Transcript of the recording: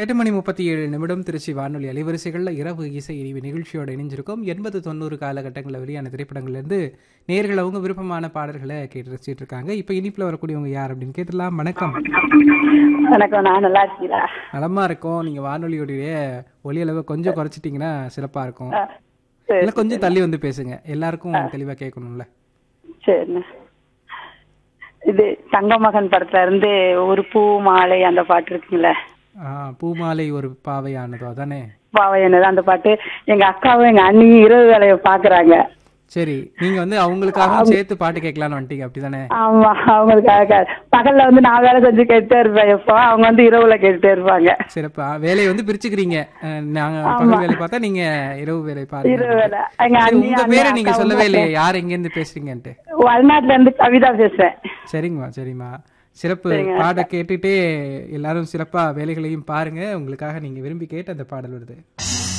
எட்டு மணி முப்பத்தி ஏழு நிமிடம் திருச்சி வானொலி அலைவரிசைகளில் இரவு இசை இனிவு நிகழ்ச்சியோட இணைஞ்சிருக்கோம் எண்பது தொண்ணூறு காலகட்டங்களில் வெளியான திரைப்படங்கள்லேருந்து நேர்கள் அவங்க விருப்பமான பாடல்களை கேட்டு ரசிச்சிட்டு இருக்காங்க இப்போ இனிப்பில் வரக்கூடியவங்க யார் அப்படின்னு கேட்டுடலாம் வணக்கம் வணக்கம் நான் நல்லா இருக்கீங்களா நலமா இருக்கோம் நீங்கள் வானொலியோடைய ஒலி அளவை கொஞ்சம் குறைச்சிட்டிங்கன்னா சிறப்பாக இருக்கும் ஆ, சரி இல்லை கொஞ்சம் தள்ளி வந்து பேசுங்க எல்லாருக்கும் தெளிவாக கேட்கணும்ல சரிண்ணா இது தங்கமகன் படத்துல இருந்து ஒரு பூ மாலை அந்த பாட்டு இருக்குங்களே ஆ, பூமாலை ஒரு பாவையானதோ அதானே பாவை என்னது அந்த பாட்டு எங்க அக்காவும் எங்க அண்ணியும் இரவு வேலையை பாக்குறாங்க சரி நீங்க வந்து அவங்களுக்காக சேர்த்து பாட்டு கேட்கலான்னு வந்துட்டீங்க அப்படிதானே ஆமா அவங்களுக்காக பகல்ல வந்து நான் வேலை செஞ்சு கேட்டுட்டே இருப்பேன் எப்போ அவங்க வந்து இரவுல கேட்டுட்டே இருப்பாங்க சிறப்பா வேலையை வந்து பிரிச்சுக்கிறீங்க அஹ், நாங்க பகல் வேலை பார்த்தா நீங்க இரவு வேலை பாருங்க இரவு வேலை எங்க சரி, அண்ணி உங்க பேரை நீங்க சொல்லவே இல்லையே யார் எங்க இருந்து பேசுறீங்கன்ட்டு வடநாட்டுல இருந்து கவிதா பேசுறேன் சரிங்கம்மா சரிம்மா சிறப்பு பாட கேட்டுட்டே எல்லாரும் சிறப்பா வேலைகளையும் பாருங்க உங்களுக்காக நீங்க விரும்பி கேட்ட அந்த பாடல் வருது